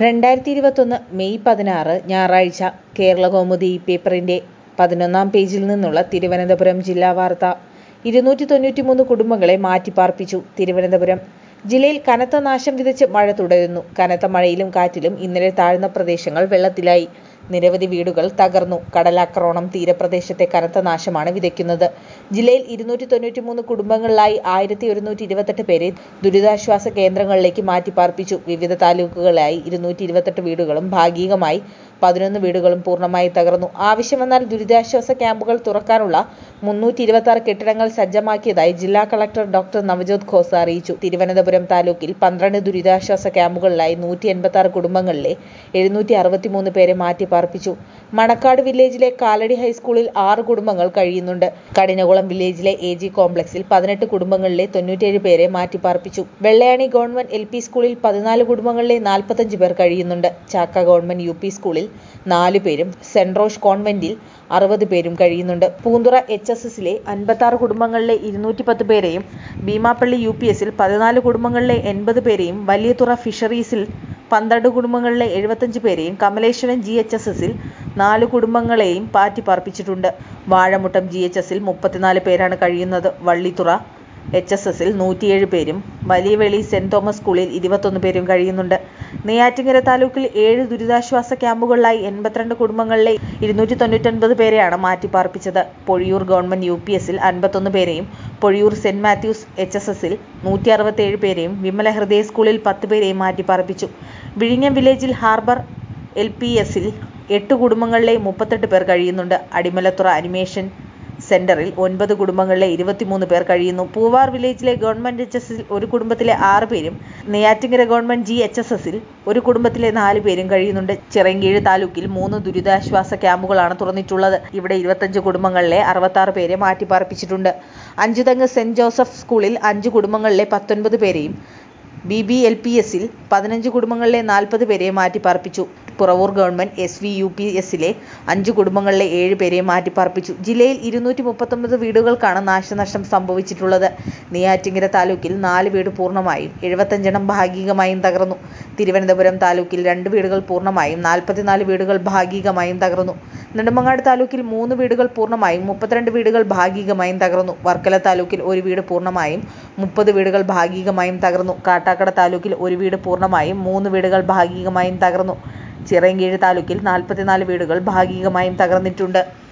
രണ്ടായിരത്തി ഇരുപത്തൊന്ന് മെയ് പതിനാറ് ഞായറാഴ്ച കേരളകൗമുദി ഈ പേപ്പറിൻ്റെ പതിനൊന്നാം പേജിൽ നിന്നുള്ള തിരുവനന്തപുരം ജില്ലാ വാർത്ത ഇരുന്നൂറ്റി തൊണ്ണൂറ്റിമൂന്ന് കുടുംബങ്ങളെ മാറ്റിപ്പാർപ്പിച്ചു തിരുവനന്തപുരം ജില്ലയിൽ കനത്ത നാശം വിതച്ച് മഴ തുടരുന്നു കനത്ത മഴയിലും കാറ്റിലും ഇന്നലെ താഴ്ന്ന പ്രദേശങ്ങൾ വെള്ളത്തിലായി നിരവധി വീടുകൾ തകർന്നു കടലാക്രമണം തീരപ്രദേശത്തെ കനത്ത നാശമാണ് വിതയ്ക്കുന്നത് ജില്ലയിൽ ഇരുന്നൂറ്റി തൊണ്ണൂറ്റിമൂന്ന് കുടുംബങ്ങളിലായി ആയിരത്തി ഒരുന്നൂറ്റി ഇരുപത്തെട്ട് പേരെ ദുരിതാശ്വാസ കേന്ദ്രങ്ങളിലേക്ക് മാറ്റിപ്പാർപ്പിച്ചു വിവിധ താലൂക്കുകളിലായി ഇരുന്നൂറ്റി ഇരുപത്തെട്ട് വീടുകളും ഭാഗികമായി പതിനൊന്ന് വീടുകളും പൂർണ്ണമായി തകർന്നു ആവശ്യം വന്നാൽ ദുരിതാശ്വാസ ക്യാമ്പുകൾ തുറക്കാനുള്ള മുന്നൂറ്റി ഇരുപത്തി ആറ് കെട്ടിടങ്ങൾ സജ്ജമാക്കിയതായി ജില്ലാ കളക്ടർ ഡോക്ടർ നവജോത് ഖോസ അറിയിച്ചു തിരുവനന്തപുരം താലൂക്കിൽ പന്ത്രണ്ട് ദുരിതാശ്വാസ ക്യാമ്പുകളിലായി നൂറ്റി എൺപത്തി ആറ് കുടുംബങ്ങളിലെ എഴുന്നൂറ്റി അറുപത്തിമൂന്ന് പേരെ മാറ്റി പാർപ്പിച്ചു മണക്കാട് വില്ലേജിലെ കാലടി ഹൈസ്കൂളിൽ ആറ് കുടുംബങ്ങൾ കഴിയുന്നുണ്ട് കഠിനകുളം വില്ലേജിലെ എ ജി കോംപ്ലക്സിൽ പതിനെട്ട് കുടുംബങ്ങളിലെ തൊണ്ണൂറ്റേഴ് പേരെ മാറ്റിപ്പാർപ്പിച്ചു വെള്ളയാണി ഗവൺമെന്റ് എൽ പി സ്കൂളിൽ പതിനാല് കുടുംബങ്ങളിലെ നാൽപ്പത്തഞ്ച് പേർ കഴിയുന്നുണ്ട് ചാക്ക ഗവൺമെന്റ് യു പി സ്കൂളിൽ നാല് പേരും സെന്റ് റോഷ് കോൺവെന്റിൽ അറുപത് പേരും കഴിയുന്നുണ്ട് പൂന്തുറ എച്ച് എസ് എസിലെ അൻപത്താറ് കുടുംബങ്ങളിലെ ഇരുന്നൂറ്റി പത്ത് പേരെയും ഭീമാപ്പള്ളി യു പി എസിൽ പതിനാല് കുടുംബങ്ങളിലെ എൺപത് പേരെയും വലിയതുറ ഫിഷറീസിൽ പന്ത്രണ്ട് കുടുംബങ്ങളിലെ എഴുപത്തഞ്ച് പേരെയും കമലേശ്വരം ജി എച്ച് എസ് എസിൽ നാല് കുടുംബങ്ങളെയും പാറ്റിപ്പാർപ്പിച്ചിട്ടുണ്ട് വാഴമുട്ടം ജി എച്ച് എസിൽ മുപ്പത്തിനാല് പേരാണ് കഴിയുന്നത് വള്ളിത്തുറ എച്ച് എസ് എസിൽ നൂറ്റിയേഴ് പേരും വലിയവെളി സെന്റ് തോമസ് സ്കൂളിൽ ഇരുപത്തൊന്ന് പേരും കഴിയുന്നുണ്ട് നെയ്യാറ്റിങ്കര താലൂക്കിൽ ഏഴ് ദുരിതാശ്വാസ ക്യാമ്പുകളിലായി എൺപത്തിരണ്ട് കുടുംബങ്ങളിലെ ഇരുന്നൂറ്റി തൊണ്ണൂറ്റൊൻപത് പേരെയാണ് മാറ്റിപ്പാർപ്പിച്ചത് പൊഴിയൂർ ഗവൺമെന്റ് യു പി എസിൽ അൻപത്തൊന്ന് പേരെയും Pozhiyoor saint Matthew's H S എസിൽ നൂറ്റി അറുപത്തേഴ് പേരെയും വിമല ഹൃദയ സ്കൂളിൽ പത്ത് പേരെയും മാറ്റിപ്പാർപ്പിച്ചു വിഴിഞ്ഞം വില്ലേജിൽ ഹാർബർ എൽ പി എസിൽ എട്ട് കുടുംബങ്ങളിലെ മുപ്പത്തെട്ട് പേർ കഴിയുന്നുണ്ട് അടിമലത്തുറ അനിമേഷൻ സെന്ററിൽ ഒൻപത് കുടുംബങ്ങളിലെ ഇരുപത്തിമൂന്ന് പേർ കഴിയുന്നു പൂവാർ വില്ലേജിലെ ഗവൺമെന്റ് എച്ച് എസ് എസിൽ ഒരു കുടുംബത്തിലെ ആറ് പേരും Neyyattinkara government G H S എസിൽ ഒരു കുടുംബത്തിലെ നാല് പേരും കഴിയുന്നുണ്ട് ചിറയൻകീഴ് താലൂക്കിൽ മൂന്ന് ദുരിതാശ്വാസ ക്യാമ്പുകളാണ് തുറന്നിട്ടുള്ളത് ഇവിടെ ഇരുപത്തഞ്ച് കുടുംബങ്ങളിലെ അറുപത്താറ് പേരെ മാറ്റിപ്പാർപ്പിച്ചിട്ടുണ്ട് അഞ്ചുതെങ്ങ് സെന്റ് ജോസഫ് സ്കൂളിൽ അഞ്ച് കുടുംബങ്ങളിലെ പത്തൊൻപത് പേരെയും ബി ബി എൽ പി എസിൽ പതിനഞ്ച് കുടുംബങ്ങളിലെ നാൽപ്പത് പേരെ മാറ്റിപ്പാർപ്പിച്ചു Puravoor government S V U P എസിലെ അഞ്ച് കുടുംബങ്ങളിലെ ഏഴ് പേരെ മാറ്റിപ്പാർപ്പിച്ചു ജില്ലയിൽ ഇരുന്നൂറ്റി മുപ്പത്തൊമ്പത് വീടുകൾക്കാണ് നാശനഷ്ടം സംഭവിച്ചിട്ടുള്ളത് നെയ്യാറ്റിങ്കര താലൂക്കിൽ നാല് വീട് പൂർണ്ണമായും എഴുപത്തഞ്ചെണ്ണം ഭാഗികമായും തകർന്നു തിരുവനന്തപുരം താലൂക്കിൽ രണ്ട് വീടുകൾ പൂർണ്ണമായും നാൽപ്പത്തിനാല് വീടുകൾ ഭാഗികമായും തകർന്നു നെടുമങ്ങാട് താലൂക്കിൽ മൂന്ന് വീടുകൾ പൂർണ്ണമായും മുപ്പത്തിരണ്ട് വീടുകൾ ഭാഗികമായും തകർന്നു വർക്കല താലൂക്കിൽ ഒരു വീട് പൂർണ്ണമായും മുപ്പത് വീടുകൾ ഭാഗികമായും തകർന്നു കാട്ടാക്കട താലൂക്കിൽ ഒരു വീട് പൂർണ്ണമായും മൂന്ന് വീടുകൾ ഭാഗികമായും തകർന്നു ചിറയൻകീഴ് താലൂക്കിൽ നാൽപ്പത്തിനാല് വീടുകൾ ഭാഗികമായും തകർന്നിട്ടുണ്ട്